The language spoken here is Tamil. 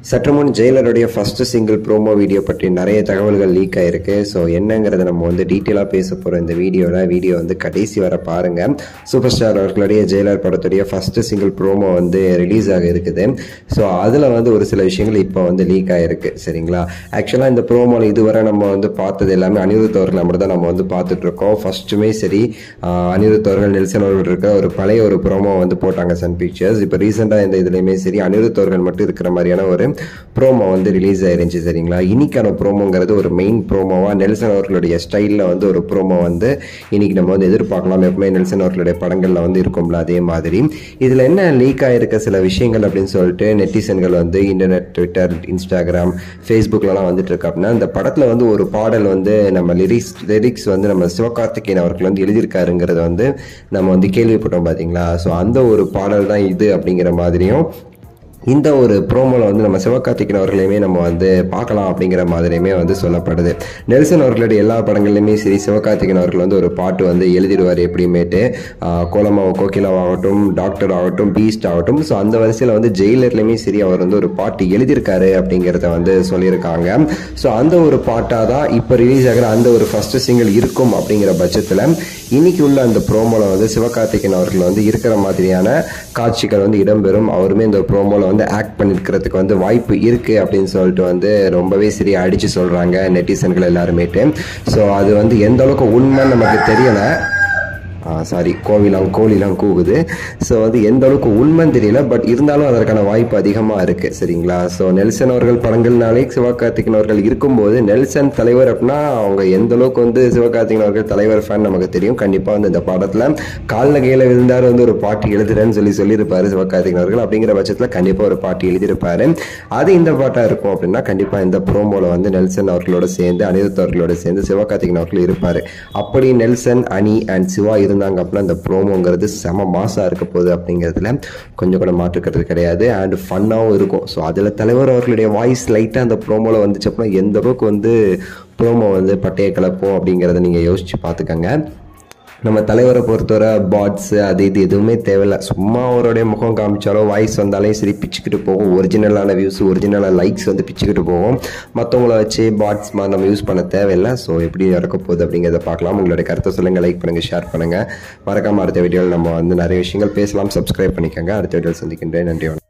சற்று முன் ஜெயிலருடைய ஃபர்ஸ்ட் சிங்கிள் ப்ரோமோ வீடியோ பற்றி நிறைய தகவல்கள் லீக் ஆயிருக்கு ஸோ என்னங்கிறத நம்ம வந்து டீட்டெயிலாக பேச போகிறோம் இந்த வீடியோவில் வீடியோ வந்து கடைசி வர பாருங்க சூப்பர் ஸ்டார் அவர்களுடைய ஜெயிலர் படத்துடைய ஃபர்ஸ்ட் சிங்கிள் ப்ரோமோ வந்து ரிலீஸ் ஆக இருக்குது ஸோ அதில் வந்து ஒரு சில விஷயங்கள் இப்போ வந்து லீக் ஆயிருக்கு சரிங்களா ஆக்சுவலாக இந்த ப்ரோமோவில் இதுவரை நம்ம வந்து பார்த்தது எல்லாமே அனிருத் அவர்கள் மட்டும் தான் நம்ம வந்து பார்த்துட்டு இருக்கோம் ஃபர்ஸ்ட்டுமே சரி ஆஹ் அனிருத் அவர்கள் நெல்சன் அவர்கள் இருக்க ஒரு பழைய ஒரு ப்ரோமோ வந்து போட்டாங்க சன் பிக்சர்ஸ் இப்போ ரீசெண்டாக இந்த இதுலையுமே சரி அனிருத் அவர்கள் மட்டும் இருக்கிற மாதிரியான ஒரு ப்ரோமோ வந்து ரிலீஸ் ஆயிருந்துச்சு சரிங்களா இன்னைக்கான ப்ரோமோங்கிறது ஒரு மெயின் ப்ரோமோவா நெல்சன் அவர்களுடைய ஸ்டைலில் வந்து ஒரு ப்ரோமோ வந்து இன்னைக்கு நம்ம வந்து எதிர்பார்க்கலாம் எப்பவுமே நெல்சன் அவர்களுடைய படங்களில் வந்து இருக்கும்ல அதே மாதிரி இதில் என்ன லீக் ஆயிருக்க சில விஷயங்கள் அப்படின்னு சொல்லிட்டு நெட்டிசன்கள் வந்து இன்டர்நெட் ட்விட்டர் இன்ஸ்டாகிராம் ஃபேஸ்புக்லலாம் வந்துட்டு இருக்கு அப்படின்னா இந்த படத்தில் வந்து ஒரு பாடல் வந்து நம்ம லிரிக்ஸ் லிரிக்ஸ் வந்து நம்ம சிவகார்த்திகேயன் அவர்கள் வந்து எழுதியிருக்காருங்கிறத வந்து நம்ம வந்து கேள்விப்பட்டோம் பார்த்தீங்களா ஸோ அந்த ஒரு பாடல் தான் இது அப்படிங்கிற மாதிரியும் இந்த ஒரு ப்ரோமோவில் வந்து நம்ம சிவகார்த்திகேயன் அவர்களையுமே நம்ம வந்து பார்க்கலாம் அப்படிங்கிற மாதிரியுமே வந்து சொல்லப்படுது நெல்சன் அவர்களுடைய எல்லா படங்கள்லையுமே சரி சிவகார்த்திகேயன் அவர்கள் வந்து ஒரு பாட்டு வந்து எழுதிடுவார் எப்படிமேட்டு ஆஹ் கோலமாவ கோகிலாவாகட்டும் டாக்டர் ஆகட்டும் பீஸ்ட் ஆகட்டும் ஸோ அந்த வரிசையில் வந்து ஜெயிலர்லையுமே சரி அவர் வந்து ஒரு பாட்டு எழுதியிருக்காரு அப்படிங்கிறத வந்து சொல்லியிருக்காங்க ஸோ அந்த ஒரு பாட்டாக தான் இப்போ ரிலீஸ் ஆகிற அந்த ஒரு ஃபர்ஸ்ட் சிங்கிள் இருக்கும் அப்படிங்கிற பட்சத்தில் இன்னைக்கு உள்ள அந்த ப்ரோமோவில் வந்து சிவகார்த்திகேயன் அவர்கள் வந்து இருக்கிற மாதிரியான காட்சிகள் வந்து இடம்பெறும் அவருமே இந்த ப்ரோமோவில் வந்து ஆக்ட் பண்ணிருக்கிறதுக்கு வந்து வாய்ப்பு இருக்கு அப்படின்னு சொல்லிட்டு வந்து ரொம்பவே சரியா அடிச்சு சொல்றாங்க நெட்டிசன்கள் எல்லாருமேட்டு ஸோ அது வந்து எந்த அளவுக்கு உண்மைன்னு நமக்கு தெரியல சாரி கோவிலாம் கோழிலாம் கூகுது ஸோ வந்து எந்த அளவுக்கு உண்மைன்னு தெரியல பட் இருந்தாலும் அதற்கான வாய்ப்பு அதிகமாக இருக்கு சரிங்களா ஸோ நெல்சன் அவர்கள் படங்கள்னாலே சிவகார்த்திகேயன் அவர்கள் இருக்கும்போது நெல்சன் தலைவர் அப்படின்னா அவங்க எந்த அளவுக்கு வந்து சிவகார்த்திகேயன் அவர்கள் தலைவர் ஃபேன் நமக்கு தெரியும் கண்டிப்பாக வந்து இந்த படத்தில் கால்ல கையில் விழுந்தார் வந்து ஒரு பாட்டு எழுதுறேன்னு சொல்லி சொல்லியிருப்பாரு சிவகார்த்திகேயன் அவர்கள் அப்படிங்கிற பட்சத்தில் கண்டிப்பாக ஒரு பாட்டு எழுதியிருப்பாரு அது இந்த பாட்டாக இருக்கும் அப்படின்னா கண்டிப்பாக இந்த ப்ரோமோவில் வந்து நெல்சன் அவர்களோட சேர்ந்து அனிருத் அவர்களோட சேர்ந்து சிவகார்த்திகேயன் அவர்கள் இருப்பார் அப்படி நெல்சன் அனி அண்ட் சிவா இருந்தாங்க அப்படின்னா இந்த ப்ரோமோங்கிறது செம மாசாக இருக்க போகுது அப்படிங்கிறதுல கொஞ்சம் கூட மாற்றுக்கிறது கிடையாது அண்ட் ஃபன்னாகவும் இருக்கும் ஸோ அதில் தலைவர் அவர்களுடைய வாய்ஸ் லைட்டாக அந்த ப்ரோமோவில் வந்துச்சு அப்படின்னா எந்த அளவுக்கு வந்து ப்ரோமோ வந்து பட்டைய கலப்போம் அப்படிங்கிறத நீங்கள் யோசிச்சு பார்த்துக்கங்க நம்ம தலைவரை பொறுத்தவரை பாட்ஸ் அது இது எதுவுமே தேவையில்ல சும்மா அவருடைய முகம் காமிச்சாலோ வாய்ஸ் வந்தாலும் சரி பிச்சுக்கிட்டு போகும் ஒரிஜினலான வியூஸ் ஒரிஜினலான லைக்ஸ் வந்து பிச்சுக்கிட்டு போகும் மற்றவங்கள வச்சு பாட்ஸ் மாதிரி நம்ம யூஸ் பண்ண தேவையில்லை ஸோ எப்படி நடக்க போகுது அப்படிங்கிறத பார்க்கலாம் உங்களுடைய கருத்தை சொல்லுங்கள் லைக் பண்ணுங்கள் ஷேர் பண்ணுங்கள் மறக்காம அடுத்த வீடியோவில் நம்ம வந்து நிறைய விஷயங்கள் பேசலாம் சப்ஸ்கிரைப் பண்ணிக்கோங்க அடுத்த வீடியோவில் சந்திக்கின்றேன் நன்றி வணக்கம்